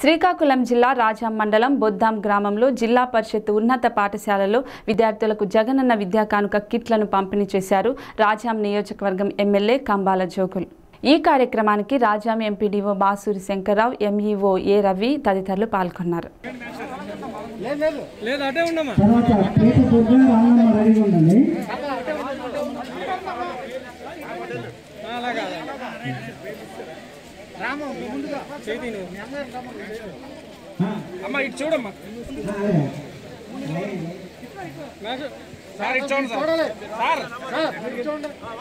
శ్రీకాకుళం జిల్లా రాజాం మండలం బొద్దాం గ్రామంలో జిల్లా పరిషత్ ఉన్నత పాఠశాలలో విద్యార్థులకు జగనన్న విద్యా కానుక కిట్లను పంపిణీ చేశారు రాజాం నియోజకవర్గం ఎమ్మెల్యే కంబాల జోగుల్ ఈ కార్యక్రమానికి Rajam MPDO Basuri Shankarrao MEO A Ravi తదితరులు పాల్గొన్నారు లేదు అటే ఉండమ్మా తర్వాత పేట దుర్గా రామమ్మ రెడీగా ఉండండి అలాగా చేతి నువ్వు అమ్మ ఇటు చూడమ్మా మేష- సార్ ఇటు చూడండి సార్ సార్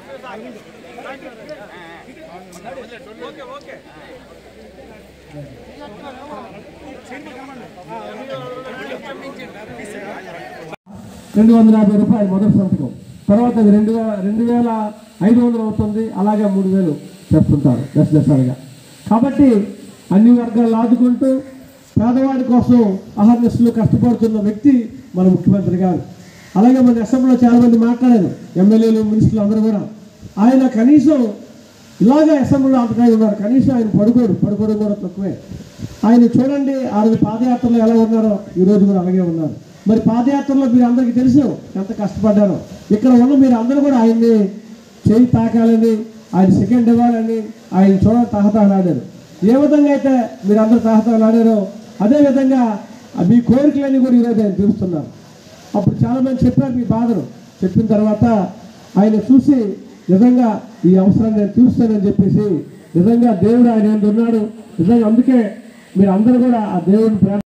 రెండు వందల యాభై రూపాయలు మొదటి సంతకం తర్వాత అది రెండు వేల రెండు వేల ఐదు వందలు అవుతుంది అలాగే మూడు వేలు చేస్తుంటారు దశ దశలుగా కాబట్టి అన్ని వర్గాలు ఆదుకుంటూ పేదవాడి కోసం అహర్నిశలు కష్టపడుతున్న వ్యక్తి మన ముఖ్యమంత్రి గారు అలాగే మన అసెంబ్లీలో చాలా మంది మాట్లాడారు ఎమ్మెల్యేలు మినిస్టర్లు అందరూ కూడా ఆయన కనీసం ఇలాగే అసెంబ్లీలో అంతగా ఉన్నారు కనీసం ఆయన పడుకోడు పడుకోవడం కూడా తక్కువే ఆయన చూడండి ఆ రోజు పాదయాత్రలో ఎలా ఉన్నారో ఈ రోజు కూడా అలాగే ఉన్నారు మరి పాదయాత్రలో మీరు అందరికీ తెలుసు ఎంత కష్టపడ్డారో ఇక్కడ ఉన్న మీరు అందరూ కూడా ఆయన్ని చేయి తాకాలని ఆయన సెకండ్ ఇవ్వాలని ఆయన చూడ తహతహలాడారు ఏ విధంగా అయితే మీరు అందరూ తహతహలాడారో అదే విధంగా ఆ మీ కోరికలన్నీ కూడా ఈరోజు ఆయన తీరుస్తున్నారు అప్పుడు చాలా మంది చెప్పారు మీ బాధను చెప్పిన తర్వాత ఆయన చూసి నిజంగా ఈ అవసరాన్ని నేను తీరుస్తానని చెప్పేసి నిజంగా దేవుడు ఆయన ఏంటి ఉన్నాడు నిజంగా అందుకే మీరు అందరూ కూడా ఆ దేవుడిని ప్రేమ